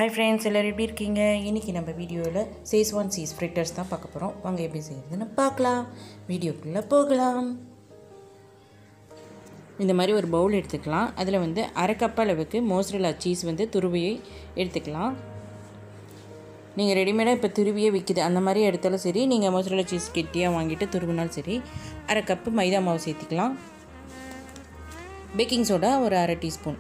hi friends எல்லோரும் எப்படி இருக்கீங்க இன்றைக்கி நம்ம வீடியோவில் சேஸ் ஒன் சீஸ் ஃப்ரிட்டர்ஸ் தான் பார்க்க போகிறோம் வாங்க எப்படி செய்யறதுன்னு பார்க்கலாம் வீடியோக்குள்ளே போகலாம் இந்த மாதிரி ஒரு பவுல் எடுத்துக்கலாம் அதில் வந்து அரை கப் அளவுக்கு மோசரலா சீஸ் வந்து துருவியை எடுத்துக்கலாம் நீங்கள் ரெடிமேடாக இப்போ துருவியே விற்கிது அந்த மாதிரி எடுத்தாலும் சரி நீங்கள் மோசரலா சீஸ் கெட்டியாக வாங்கிட்டு துருவினாலும் சரி அரை கப்பு மைதா மாவு சேர்த்திக்கலாம் பேக்கிங் சோடா ஒரு அரை டீஸ்பூன்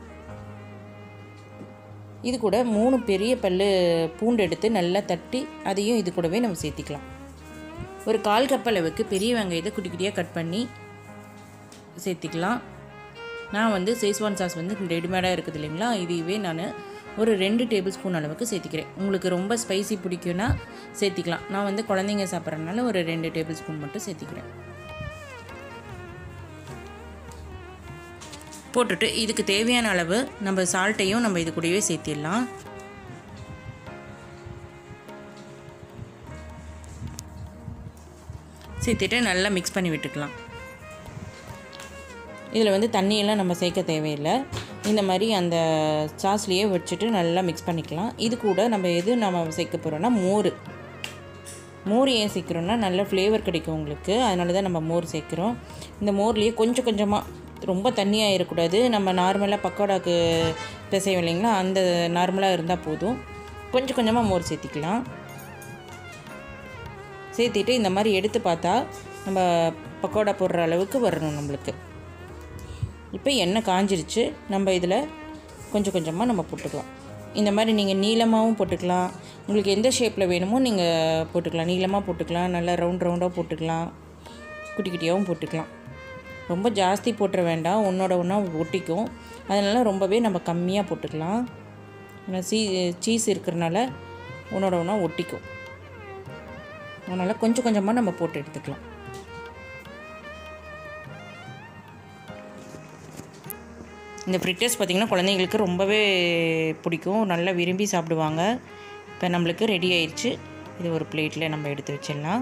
இது கூட மூணு பெரிய பல் பூண்டு எடுத்து நல்லா தட்டி அதையும் இது கூடவே நம்ம சேர்த்திக்கலாம் ஒரு கால் கப் அளவுக்கு பெரிய வெங்காயத்தை குட்டி குட்டியாக கட் பண்ணி சேர்த்திக்கலாம் நான் வந்து சேஸ்வான் சாஸ் வந்து ரெடிமேடாக இருக்குது இல்லைங்களா இதுவே நான் ஒரு ரெண்டு டேபிள் ஸ்பூன் அளவுக்கு சேர்த்திக்கிறேன் உங்களுக்கு ரொம்ப ஸ்பைசி பிடிக்கும்னா சேர்த்திக்கலாம் நான் வந்து குழந்தைங்க சாப்பிட்றதுனால ஒரு ரெண்டு டேபிள் ஸ்பூன் மட்டும் சேர்த்திக்கிறேன் போட்டுட்டு இதுக்கு தேவையான அளவு நம்ம சால்ட்டையும் நம்ம இது கூடவே சேர்த்திடலாம் சேர்த்துட்டு நல்லா மிக்ஸ் பண்ணி விட்டுக்கலாம் இதில் வந்து தண்ணியெல்லாம் நம்ம சேர்க்க தேவையில்லை இந்த மாதிரி அந்த சாஸ்லேயே வச்சுட்டு நல்லா மிக்ஸ் பண்ணிக்கலாம் இது கூட நம்ம எது நம்ம சேர்க்க போகிறோன்னா மோர் மோர் ஏன் சேர்க்குறோன்னா நல்ல ஃப்ளேவர் கிடைக்கும் உங்களுக்கு அதனால தான் நம்ம மோர் சேர்க்குறோம் இந்த மோர்லேயே கொஞ்சம் கொஞ்சமாக ரொம்ப தண்ணியாக இருக்கக்கூடாது நம்ம நார்மலாக பக்கோடாக்கு பிசைவோம் இல்லைங்களா அந்த நார்மலாக இருந்தால் போதும் கொஞ்சம் கொஞ்சமாக மோர் சேர்த்திக்கலாம் சேர்த்திட்டு இந்த மாதிரி எடுத்து பார்த்தா நம்ம பக்கோடா போடுற அளவுக்கு வரணும் நம்மளுக்கு இப்போ எண்ணெய் காஞ்சிருச்சு நம்ம இதில் கொஞ்சம் கொஞ்சமாக நம்ம போட்டுக்கலாம் இந்த மாதிரி நீங்கள் நீளமாகவும் போட்டுக்கலாம் உங்களுக்கு எந்த ஷேப்பில் வேணுமோ நீங்கள் போட்டுக்கலாம் நீளமாக போட்டுக்கலாம் நல்லா ரவுண்ட் ரவுண்டாக போட்டுக்கலாம் குட்டி குட்டியாகவும் போட்டுக்கலாம் ரொம்ப ஜாஸ்தி போட்டுற வேண்டாம் ஒன்றோட ஒன்றா ஒட்டிக்கும் அதனால் ரொம்பவே நம்ம கம்மியாக போட்டுக்கலாம் ஏன்னா சீ சீஸ் இருக்கிறனால ஒன்றோட ஒன்றா ஒட்டிக்கும் அதனால் கொஞ்சம் கொஞ்சமாக நம்ம போட்டு எடுத்துக்கலாம் இந்த ஃப்ரிட்டர்ஸ் பார்த்திங்கன்னா குழந்தைங்களுக்கு ரொம்பவே பிடிக்கும் நல்லா விரும்பி சாப்பிடுவாங்க இப்போ நம்மளுக்கு ரெடி ஆயிடுச்சு இது ஒரு பிளேட்டில் நம்ம எடுத்து வச்சிடலாம்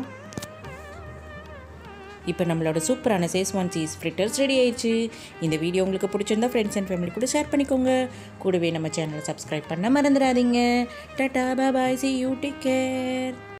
இப்போ நம்மளோட சூப்பரான சேஸ்வான் சீஸ் ஃப்ரிட்டர்ஸ் ரெடி ஆயிடுச்சு இந்த வீடியோ உங்களுக்கு பிடிச்சிருந்தா ஃப்ரெண்ட்ஸ் அண்ட் ஃபேமிலி கூட ஷேர் பண்ணிக்கோங்க கூடவே நம்ம சேனலை சப்ஸ்கிரைப் பண்ண மறந்துடாதீங்க tata bye see you take care